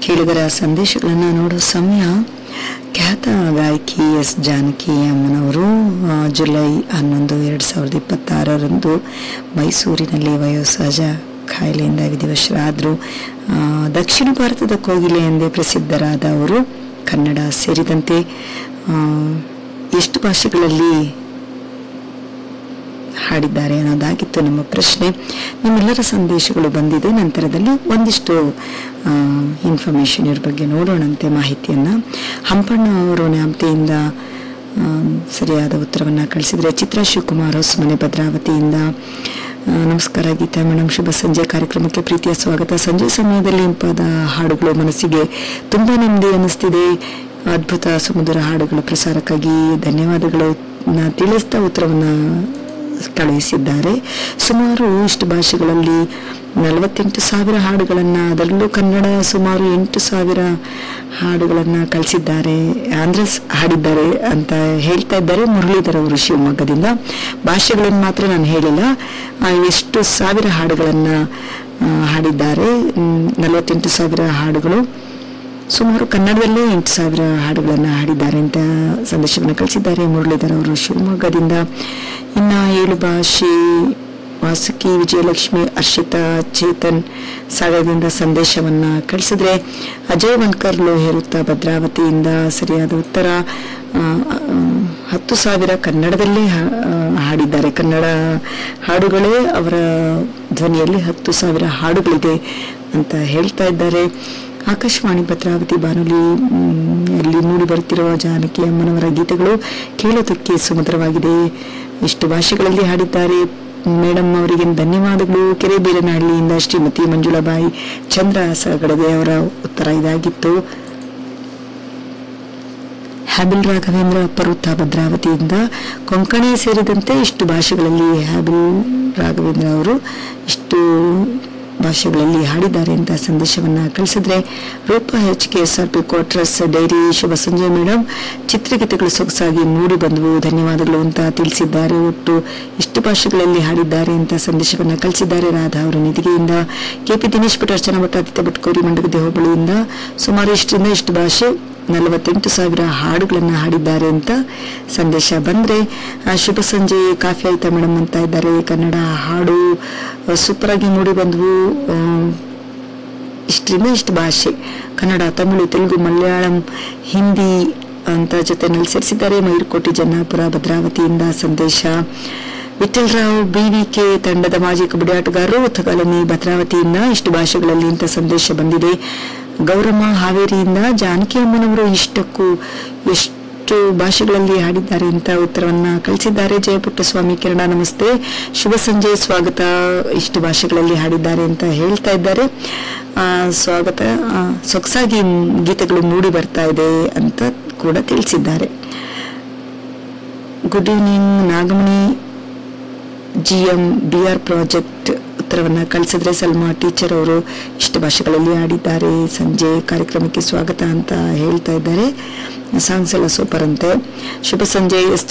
ಕೇಳಿದರ ಸಂದೇಶಗಳನ್ನು ನೋಡೋ ಸಮಯ ಖ್ಯಾತ ಗಾಯಕಿ ಎಸ್ ಜಾನಕಿ ಅಮ್ಮನವರು ಆ, ಜುಲೈ ಹನ್ನೊಂದು ಎರಡು ಸಾವಿರದ ಇಪ್ಪತ್ತಾರರಂದು ಮೈಸೂರಿನಲ್ಲಿ ವಯೋಸಹಜ ಕಾಯಿಲೆಯಿಂದ ವಿಧಿವಶರಾದರು ಆ, ದಕ್ಷಿಣ ಭಾರತದ ಕೋಗಿಲೆ ಎಂದೇ ಪ್ರಸಿದ್ಧರಾದ ಅವರು ಕನ್ನಡ ಸೇರಿದಂತೆ ಆ, ಎಷ್ಟು ಭಾಷೆಗಳಲ್ಲಿ ಹಾಡಿದ್ದಾರೆ ಅನ್ನೋದಾಗಿತ್ತು ನಮ್ಮ ಪ್ರಶ್ನೆ ನಿಮ್ಮೆಲ್ಲರ ಸಂದೇಶಗಳು ಬಂದಿದೆ ನಂತರದಲ್ಲಿ ಒಂದಿಷ್ಟು ಇನ್ಫಾರ್ಮೇಶನ್ ಇವ್ರ ಬಗ್ಗೆ ನೋಡೋಣಂತೆ ಮಾಹಿತಿಯನ್ನ ಹಂಪಣ್ಣ ಅವರು ನ್ಯಾಮತಿಯಿಂದ ಆ, ಸರಿಯಾದ ಉತ್ತರವನ್ನ ಕಳಿಸಿದ್ರೆ ಚಿತ್ರಾ ಶಿವಕುಮಾರ್ ಹೊಸಮನೆ ಭದ್ರಾವತಿಯಿಂದ ಆ, ನಮಸ್ಕಾರ ಗೀತಾ ಮೇಡಮ್ ಶುಭ ಸಂಜೆ ಕಾರ್ಯಕ್ರಮಕ್ಕೆ ಪ್ರೀತಿಯ ಸ್ವಾಗತ ಸಂಜೆ ಸಮಯದಲ್ಲಿ ಇಂಪಾದ ಹಾಡುಗಳು ಮನಸ್ಸಿಗೆ ತುಂಬಾ ನೆಮ್ಮದಿ ಅನ್ನಿಸ್ತಿದೆ ಅದ್ಭುತ ಸಮುದ್ರ ಹಾಡುಗಳ ಪ್ರಸಾರಕ್ಕಾಗಿ ಧನ್ಯವಾದಗಳು ನ ತಿಳಿಸ್ತಾ ಉತ್ತರವನ್ನ ಕಳುಹಿಸಿದ್ದಾರೆ ಸುಮಾರು ಇಷ್ಟು ಭಾಷೆಗಳಲ್ಲಿ ನಲವತ್ತೆಂಟು ಸಾವಿರ ಹಾಡುಗಳನ್ನು ಅದರಲ್ಲೂ ಕನ್ನಡ ಸುಮಾರು ಎಂಟು ಸಾವಿರ ಹಾಡುಗಳನ್ನು ಕಳಿಸಿದ್ದಾರೆ ಅಂದ್ರೆ ಸ್- ಹಾಡಿದ್ದಾರೆ ಅಂತ ಹೇಳ್ತಾ ಇದ್ದಾರೆ ಮುರಳೀಧರ್ ಅವರು ಶಿವಮೊಗ್ಗದಿಂದ ಭಾಷೆಗಳನ್ನು ಮಾತ್ರ ನಾನು ಹೇಳಿಲ್ಲ ಆ, ಎಷ್ಟು ಸಾವಿರ ಹಾಡುಗಳನ್ನು ಆ, ಹಾಡಿದ್ದಾರೆ ಮ್, ನಲವತ್ತೆಂಟು ಸಾವಿರ ಹಾಡುಗಳು ಸುಮಾರು ಕನ್ನಡದಲ್ಲೇ ಎಂಟು ಸಾವಿರ ಹಾಡುಗಳನ್ನು ಹಾಡಿದ್ದಾರೆ ಅಂತ ಸಂದೇಶವನ್ನು ಕಳಿಸಿದ್ದಾರೆ ಮುರಳೀಧರ್ ಅವರು ಶಿವಮೊಗ್ಗದಿಂದ ಇನ್ನ ಏಳು ಭಾಷೆ ವಾಸುಕಿ ವಿಜಯಲಕ್ಷ್ಮಿ ಹರ್ಷಿತಾ ಚೇತನ್ ಸಾಗರದಿಂದ ಸಂದೇಶವನ್ನ ಕಳಿಸಿದ್ರೆ ಅಜಯ್ ವನ್ಕರ್ ಹೇರುತ್ತಾ ಭದ್ರಾವತಿಯಿಂದ ಸರಿಯಾದ ಉತ್ತರ ಆ, ಆ, ಹತ್ತು ಸಾವಿರ ಕನ್ನಡದಲ್ಲೇ ಹಾ- ಆ, ಹಾಡಿದ್ದಾರೆ ಕನ್ನಡ ಹಾಡುಗಳೇ ಅವರ ಧ್ವನಿಯಲ್ಲಿ ಹತ್ತು ಸಾವಿರ ಹಾಡುಗಳಿದೆ ಅಂತ ಹೇಳ್ತಾ ಇದ್ದಾರೆ ಆಕಾಶವಾಣಿ ಭದ್ರಾವತಿ ಬಾನುಲಿ ಮ್, ಅಲ್ಲಿ ಮೂಡಿ ಬರುತ್ತಿರುವ ಜಾನಕಿ ಅಮ್ಮನವರ ಗೀತೆಗಳು ಕೇಳೋದಕ್ಕೆ ಸುಮಧುರವಾಗಿದೆ ಇಷ್ಟು ಭಾಷೆಗಳಲ್ಲಿ ಹಾಡಿದ್ದಾರೆ ಮೇಡಮ್ ಅವರಿಗೆ ಧನ್ಯವಾದಗಳು ಕೆರೆಬೀರನಹಳ್ಳಿಯಿಂದ ಶ್ರೀಮತಿ ಮಂಜುಳಾಬಾಯಿ ಚಂದ್ರ ಸಗಡದೆ ಅವರ ಉತ್ತರ ಇದಾಗಿತ್ತು ಹ್ಯಾಬಿಲ್ ರಾಘವೇಂದ್ರ ಪರ್ವತ ಭದ್ರಾವತಿಯಿಂದ ಕೊಂಕಣಿ ಸೇರಿದಂತೆ ಇಷ್ಟು ಭಾಷೆಗಳಲ್ಲಿ ಹ್ಯಾಬಿಲ್ ರಾಘವೇಂದ್ರ ಅವರು ಇಷ್ಟು ಭಾಷೆಗಳಲ್ಲಿ ಹಾಡಿದ್ದಾರೆ ಅಂತ ಸಂದೇಶವನ್ನ ಕಳಿಸಿದ್ರೆ Roopa H K S R P quarters dairy ಶುಭ ಸಂಜೆ ಮೇಡಮ್ ಚಿತ್ರಗೀತೆಗಳು ಸೊಗಸಾಗಿ ಮೂಡಿ ಬಂದವು ಧನ್ಯವಾದಗಳು ಅಂತ ತಿಳಿಸಿದ್ದಾರೆ ಒಟ್ಟು ಇಷ್ಟು ಭಾಷೆಗಳಲ್ಲಿ ಹಾಡಿದ್ದಾರೆ ಅಂತ ಸಂದೇಶವನ್ನ ಕಳಿಸಿದ್ದಾರೆ ರಾಧಾ ಅವರು ನಿಧಿಗೆಯಿಂದ ಕೆಪಿ ದಿನೇಶ್ ಭಟ್ ಅರ್ಚನಾ ಭಟ್ ಆದಿತ್ಯ ಭಟ್ ಕೋರಿ ಮಂಡಗದ್ದೆ ಹೋಬಳಿಯಿಂದ ಸುಮಾರು ಇಷ್ಟರಿಂದ ಇಷ್ಟು ಭಾಷೆ ನಲವತ್ತೆಂಟು ಸಾವಿರ ಹಾಡುಗಳನ್ನು ಹಾಡಿದ್ದಾರೆ ಅಂತ ಸಂದೇಶ ಬಂದ್ರೆ ಆ, ಶುಭ ಸಂಜೆ ಕಾಫಿ ಆಯ್ತಾ ಮೇಡಮ್ ಅಂತ ಇದ್ದಾರೆ ಕನ್ನಡ ಹಾಡು ಸೂಪರ್ ಆಗಿ ಮೂಡಿ ಬಂದವು ಆ, ಇಷ್ಟರಿಂದ ಇಷ್ಟು ಭಾಷೆ ಕನ್ನಡ ತಮಿಳು ತೆಲುಗು ಮಲಯಾಳಂ ಹಿಂದಿ ಅಂತ ಜೊತೆನಲ್ಲಿ ಸೇರಿಸಿದ್ದಾರೆ ಮಯೂರ್ಕೋಟೆ ಜನ್ನಾಪುರ ಭದ್ರಾವತಿಯಿಂದ ಸಂದೇಶ ವಿಠಲ್ ರಾವ್ ಬಿವಿಕೆ ತಂಡದ ಮಾಜಿ ಕಬಡ್ಡಿ ಆಟಗಾರರು ಉತ್ತಕಾಲನಿ ಭದ್ರಾವತಿಯಿಂದ ಇಷ್ಟು ಭಾಷೆಗಳಲ್ಲಿ ಅಂತ ಸಂದೇಶ ಬಂದಿದೆ ಗೌರಮ್ಮ ಹಾವೇರಿಯಿಂದ ಜಾನಕಿ ಅಮ್ಮನವರು ಇಷ್ಟಕ್ಕೂ ಎಷ್ಟು ಭಾಷೆಗಳಲ್ಲಿ ಹಾಡಿದ್ದಾರೆ ಅಂತ ಉತ್ತರವನ್ನ ಕಳಿಸಿದ್ದಾರೆ ಜಯಪುಟ್ಟಸ್ವಾಮಿ ಕಿರಣ ನಮಸ್ತೆ ಶುಭ ಸಂಜೆ ಸ್ವಾಗತ ಇಷ್ಟು ಭಾಷೆಗಳಲ್ಲಿ ಹಾಡಿದ್ದಾರೆ ಅಂತ ಹೇಳ್ತಾ ಇದ್ದಾರೆ ಆ, ಸ್ವಾಗತ ಆ, ಸೊಗಸಾಗಿ ಗೀತೆಗಳು ಮೂಡಿ ಬರ್ತಾ ಇದೆ ಅಂತ ಕೂಡ ತಿಳಿಸಿದ್ದಾರೆ good evening Nagamani G M B R project ಉತ್ತರವನ್ನ ಕಳಿಸಿದ್ರೆ ಸಲ್ಮಾ ಟೀಚರ್ ಅವರು ಇಷ್ಟು ಭಾಷೆಗಳಲ್ಲಿ ಆಡಿದ್ದಾರೆ ಸಂಜೆ ಕಾರ್ಯಕ್ರಮಕ್ಕೆ ಸ್ವಾಗತ ಅಂತ ಹೇಳ್ತಾ ಇದ್ದಾರೆ ಸಾಂಗ್ಸ್ ಎಲ್ಲ ಸೂಪರ್ ಅಂತೆ ಶುಭ ಸಂಜೆ ಎಸ್